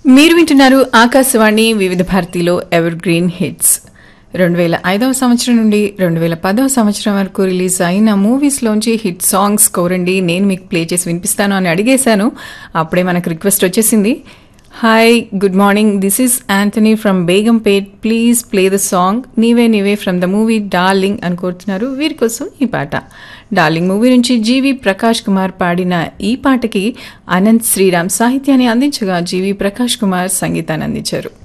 మీరు వింటున్నారు ఆకాశవాణి వివిధ భారతిలో ఎవర్ గ్రీన్ హిట్స్ రెండు వేల ఐదవ సంవత్సరం నుండి రెండు వేల పదవ సంవత్సరం వరకు రిలీజ్ అయిన మూవీస్లోంచి హిట్ సాంగ్స్ కోరండి నేను మీకు ప్లే చేసి వినిపిస్తాను అని అడిగేశాను అప్పుడే మనకు రిక్వెస్ట్ వచ్చేసింది hi good morning this is Antony from Begumpet please play the song నీవే నీవే ఫ్రమ్ ద మూవీ డార్లింగ్ అని కోరుతున్నారు వీరి కోసం ఈ పాట డార్లింగ్ మూవీ నుంచి జీవి ప్రకాష్ కుమార్ పాడిన ఈ పాటకి అనంత్ శ్రీరామ్ సాహిత్యాన్ని అందించగా జీవి ప్రకాష్ కుమార్ సంగీతాన్ని అందించారు